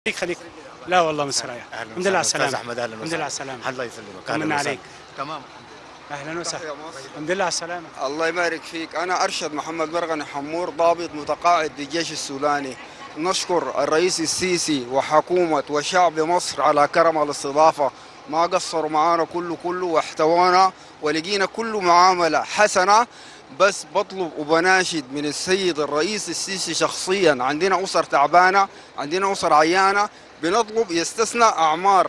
خليك خليك لا والله مستريح اهلا الحمد لله على أستاذ السلامة احمد اهلا الحمد لله على السلامة الله يسلمك طمنا أهلاً وسهلاً. عليك. تمام اهلا وسهلا الحمد لله على السلامة الله يبارك فيك أنا أرشد محمد مرغني حمور ضابط متقاعد بالجيش السوداني نشكر الرئيس السيسي وحكومة وشعب مصر على كرم الاستضافة ما قصروا معانا كله كله واحتوانا ولقينا كل معاملة حسنة بس بطلب وبناشد من السيد الرئيس السيسي شخصيا عندنا أسر تعبانة عندنا أسر عيانة بنطلب يستثنى أعمار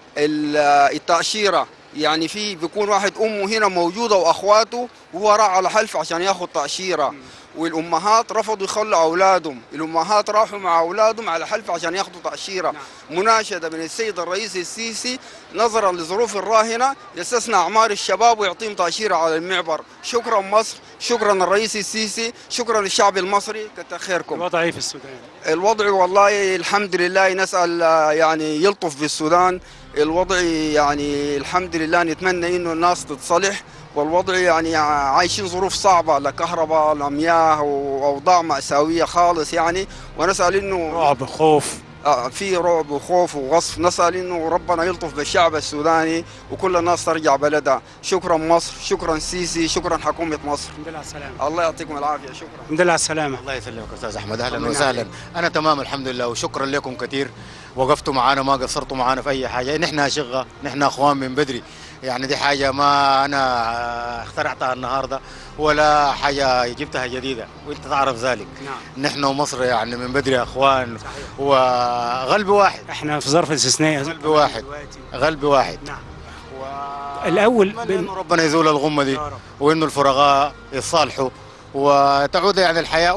ال- التأشيرة يعني في بيكون واحد أمه هنا موجودة وأخواته وهو راح على حلف عشان ياخذ تأشيرة والأمهات رفضوا يخلوا أولادهم الأمهات راحوا مع أولادهم على حلف عشان ياخذوا تأشيرة مناشدة من السيد الرئيس السيسي نظرا لظروف الراهنة يستثنى أعمار الشباب ويعطيهم تأشيرة على المعبر شكرا مصر شكرا الرئيس السيسي شكرا للشعب المصري كتر خيركم الوضع ايه في السودان الوضع والله الحمد لله نسأل آه، يعني يلطف بالسودان الوضع يعني الحمد لله نتمنى انه الناس تتصلح والوضع يعني عايشين ظروف صعبة لا كهرباء لا مياه وأوضاع مأساوية خالص يعني ونسأل انه رعب خوف آه، في رعب وخوف وغصب نسأل انه ربنا يلطف بالشعب السوداني وكل الناس ترجع بلدها شكرا مصر شكرا سيسي شكرا حكومة مصر الحمد لله على السلامة الله يعطيكم العافية شكرا الحمد لله على السلامة الله يسلمك استاذ احمد اهلا طمنا وسهلا عليك. انا تمام الحمد لله وشكرا لكم كثير وقفتوا معنا ما قصرتوا معنا في اي حاجه نحن شغه نحن اخوان من بدري يعني دي حاجه ما انا اخترعتها النهارده ولا حاجه جبتها جديده وانت تعرف ذلك نعم نحن ومصر يعني من بدري اخوان صحيح. وقلب واحد احنا في ظرف استثنائي قلب واحد. دلوقتي. قلب واحد نعم و... الأول أتمنى بن- انه ربنا يزول الغمه دي يا رب. وانه الفرغاء يتصالحوا وتعود يعني الحياه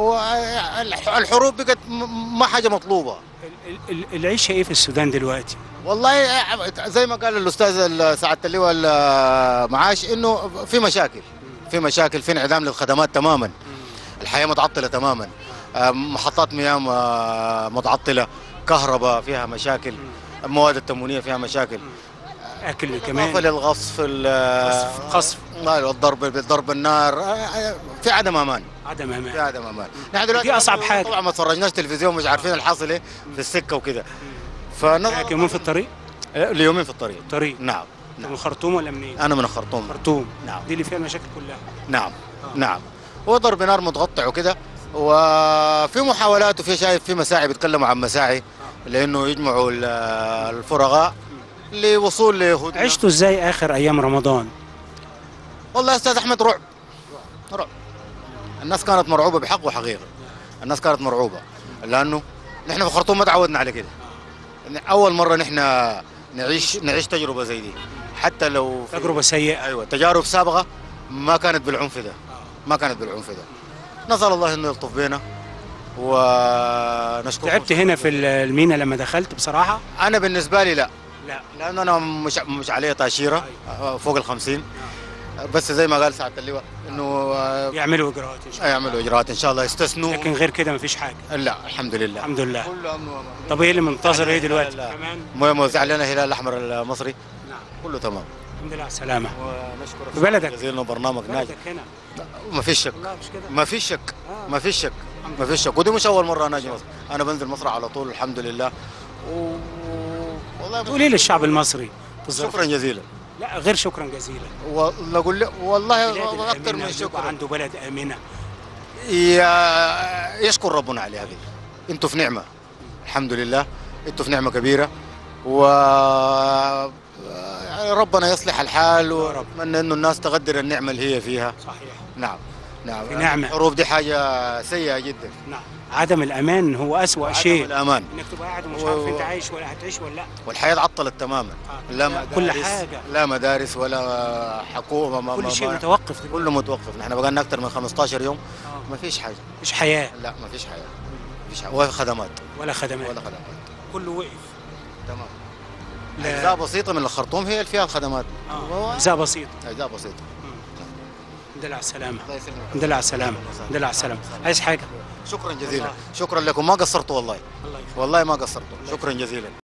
والحروب بقت م- ما حاجه مطلوبه ال- ال- ال- العيشة ايه في السودان دلوقتي والله زي ما قال الاستاذ ال- سعاده اللواء المعاش انه في مشاكل في مشاكل في انعدام للخدمات تماما الحياه متعطله تماما آه، محطات مياه م- متعطله كهرباء فيها مشاكل المواد التموينيه فيها مشاكل اكل اضافه كمان للغصف ال- قصف- قصف. آه، الضرب ضرب النار آه، آه، في عدم امان عدم في امان عدم امان نحن دلوقتي دي أصعب حاجة. طبعا ما تفرجناش تلفزيون مش عارفين الحاصل ايه في السكه وكده فنظرا كمان في الطريق اليومين في الطريق طريق نعم من الخرطوم ولا منين انا من الخرطوم خرطوم نعم. دي اللي فيها المشاكل كلها نعم نعم وضرب نار متقطع وكده وفي محاولات وفي شايف في مساعي بيتكلموا عن مساعي لانه يجمعوا ال- الفرغاء لوصول لهدنه عشتوا ازاي اخر ايام رمضان والله يا استاذ احمد رعب رعب الناس كانت مرعوبه بحق وحقيقه الناس كانت مرعوبه لانه نحن في الخرطوم ما تعودنا على كده اول مره نحن نعيش نعيش تجربه زي دي حتى لو في- تجربة سيئة ايوه تجارب سابقه ما كانت بالعنف ده ما كانت بالعنف ده نسال الله انه يلطف بينا ونشكر تعبت هنا في المينا لما دخلت بصراحة انا بالنسبه لي لا لا لانه انا مش مش عليه تاشيره آه، فوق ال 50 بس زي ما قال سعاده اللواء انه آه، يعملوا اجراءات ان شاء الله يعملوا اجراءات ان شاء الله يستثنوا لكن غير كده مفيش حاجة لا الحمد لله الحمد لله كله امن وامان طب ايه اللي منتظر ايه دلوقتي لا. كمان مو- موزع لنا الهلال الاحمر المصري نعم كله تمام الحمد لله على السلامة ونشكر في بلدك. جزيلا برنامج ناجح بلدك هنا ما فيش شك والله مش كده ما فيش شك آه. ما فيش شك ما فيش شك ودي مش اول مره انا اجي مصر انا بنزل مصر على طول الحمد لله و... والله تقول ايه للشعب المصري في الظرف شكرا جزيلا لا غير شكرا جزيلا والله اقول لك والله بلاد اكثر الآمنة من يبقى شكرا عنده بلد آمنة يا- يشكر ربنا على هذه انتوا في نعمه الحمد لله انتوا في نعمه كبيره و يعني ربنا يصلح الحال واتمنى انه الناس تقدر النعمه اللي هي فيها صحيح نعم نعم في نعمة. الحروب دي حاجه سيئه جدا نعم عدم الأمان هو أسوأ عدم شيء الامان انك تبقى قاعد ومش و- عارف انت عايش ولا هتعيش ولا لا والحياه تعطلت تماما آه. لا لا، مدارس كل حاجة. لا مدارس ولا حكومه ما كل ما شيء ما متوقف دلوقتي كله متوقف نحن بقالنا اكثر من 15 يوم آه. ما فيش حاجه مفيش حياة لا ما فيش حياه ما فيش حياه ولا خدمات ولا خدمات ولا خدمات كله وقف تمام لا. اجزاء بسيطه من الخرطوم هي اللي فيها الخدمات آه. أجزاء بسيطة اجزاء بسيطه الحمد لله على السلامة الله يسلمك الحمد لله على السلامة الحمد لله على السلامة عايز حاجة شكرا جزيلا والله. شكرا لكم ما قصرتوا والله الله يخليك والله ما قصرتوا شكرا جزيلا